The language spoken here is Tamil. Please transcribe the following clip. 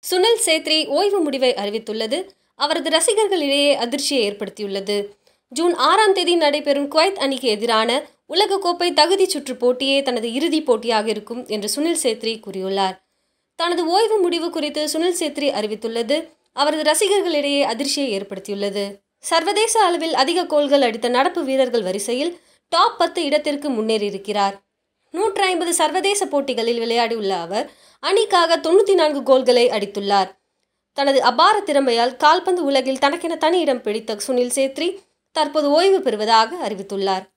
சுனில் சேத்ரி ஓய்வு முடிவை அறிவித்துள்ளது அவரது ரசிகர்களிடையே அதிர்ச்சியை ஏற்படுத்தியுள்ளது ஜூன் ஆறாம் தேதி நடைபெறும் குவைத் அணிக்கு எதிரான உலகக்கோப்பை தகுதி சுற்று போட்டியே தனது இறுதிப் போட்டியாக இருக்கும் என்று சுனில் சேத்ரி கூறியுள்ளார் தனது ஓய்வு முடிவு குறித்து சுனில் சேத்ரி அறிவித்துள்ளது அவரது ரசிகர்களிடையே அதிர்ச்சியை ஏற்படுத்தியுள்ளது சர்வதேச அளவில் அதிக கோல்கள் அடித்த நடப்பு வீரர்கள் வரிசையில் டாப் பத்து இடத்திற்கு முன்னேறியிருக்கிறார் நூற்றி ஐம்பது சர்வதேச போட்டிகளில் விளையாடியுள்ள அவர் அணிக்காக தொண்ணூற்றி நான்கு கோல்களை அடித்துள்ளார் தனது அபார திறமையால் கால்பந்து உலகில் தனக்கென தனி இடம் பிடித்த சுனில் சேத்ரி தற்போது ஓய்வு பெறுவதாக அறிவித்துள்ளார்